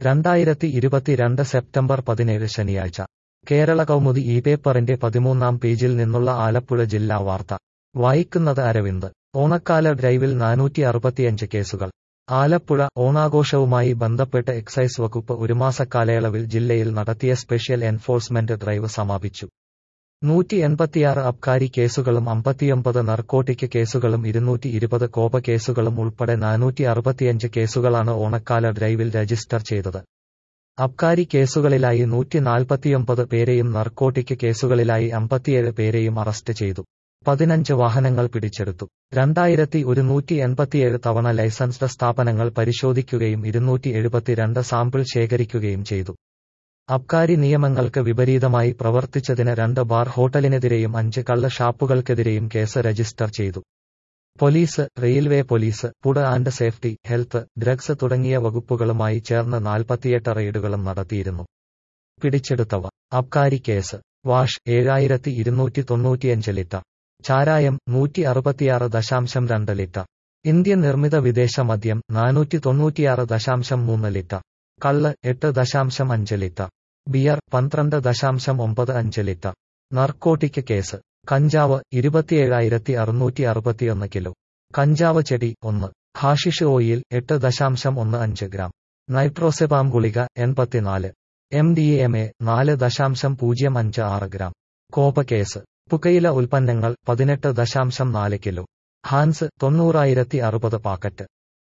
രണ്ടായിരത്തി ഇരുപത്തിരണ്ട് സെപ്റ്റംബർ പതിനേഴ് ശനിയാഴ്ച കേരള കൗമുദി ഈ പേപ്പറിന്റെ പതിമൂന്നാം പേജിൽ നിന്നുള്ള ആലപ്പുഴ ജില്ലാ വാർത്ത വായിക്കുന്നത് അരവിന്ദ് ഓണക്കാല ഡ്രൈവിൽ നാനൂറ്റി അറുപത്തിയഞ്ച് കേസുകൾ ആലപ്പുഴ ഓണാഘോഷവുമായി ബന്ധപ്പെട്ട് എക്സൈസ് വകുപ്പ് ഒരു മാസക്കാലയളവിൽ ജില്ലയിൽ നടത്തിയ സ്പെഷ്യൽ എൻഫോഴ്സ്മെന്റ് ഡ്രൈവ് സമാപിച്ചു നൂറ്റി എൺപത്തിയാറ് അബ്കാരി കേസുകളും അമ്പത്തിയൊമ്പത് നർക്കോട്ടിക് കേസുകളും ഇരുന്നൂറ്റി ഇരുപത് കോപ കേസുകളും ഉൾപ്പെടെ നാനൂറ്റി അറുപത്തിയഞ്ച് കേസുകളാണ് ഓണക്കാല ഡ്രൈവിൽ രജിസ്റ്റർ ചെയ്തത് അബ്കാരി കേസുകളിലായി നൂറ്റി നാൽപ്പത്തിയൊമ്പത് പേരെയും നർക്കോട്ടിക് കേസുകളിലായി അമ്പത്തിയേഴ് പേരെയും അറസ്റ്റ് ചെയ്തു പതിനഞ്ച് വാഹനങ്ങൾ പിടിച്ചെടുത്തു രണ്ടായിരത്തി ഒരുന്നൂറ്റി എൺപത്തിയേഴ് തവണ ലൈസൻസ്ഡ് സ്ഥാപനങ്ങൾ പരിശോധിക്കുകയും ഇരുന്നൂറ്റി എഴുപത്തിരണ്ട് സാമ്പിൾ ശേഖരിക്കുകയും ചെയ്തു അബ്കാരി നിയമങ്ങൾക്ക് വിപരീതമായി പ്രവർത്തിച്ചതിന് രണ്ട് ബാർ ഹോട്ടലിനെതിരെയും അഞ്ച് കള്ള ഷാപ്പുകൾക്കെതിരെയും കേസ് രജിസ്റ്റർ ചെയ്തു police railway police food and safety health drugs തുടങ്ങിയ വകുപ്പുകളുമായി ചേർന്ന് നാൽപ്പത്തിയെട്ട് റെയ്ഡുകളും നടത്തിയിരുന്നു പിടിച്ചെടുത്തവ അബ്കാരി കേസ് വാഷ് ഏഴായിരത്തി ഇരുന്നൂറ്റി തൊണ്ണൂറ്റിയഞ്ച് ലിറ്റർ ചാരായം നൂറ്റി അറുപത്തിയാറ് ദശാംശം രണ്ട് ലിറ്റർ ഇന്ത്യൻ നിർമ്മിത വിദേശ മദ്യം നാനൂറ്റി തൊണ്ണൂറ്റിയാറ് ദശാംശം മൂന്ന് ലിറ്റർ കള്ള് എട്ട് ദശാംശം അഞ്ച് ലിറ്റർ ബിയർ പന്ത്രണ്ട് ദശാംശം ഒമ്പത് അഞ്ച് ലിറ്റർ നർക്കോട്ടിക് കേസ് കഞ്ചാവ് ഇരുപത്തിയേഴായിരത്തി അറുന്നൂറ്റി അറുപത്തിയൊന്ന് കിലോ കഞ്ചാവ് ചെടി ഒന്ന് ഹാഷിഷ് ഓയിൽ എട്ട് ദശാംശം ഒന്ന് അഞ്ച് ഗ്രാം നൈട്രോസെപാം ഗുളിക എൺപത്തിനാല് എം ഡി എം എ നാല് ദശാംശം പൂജ്യം അഞ്ച് ആറ് ഗ്രാം കോപ കേസ് പുകയില ഉൽപ്പന്നങ്ങൾ പതിനെട്ട് ദശാംശം നാല് കിലോ ഹാൻസ് തൊണ്ണൂറായിരത്തി അറുപത് പാക്കറ്റ്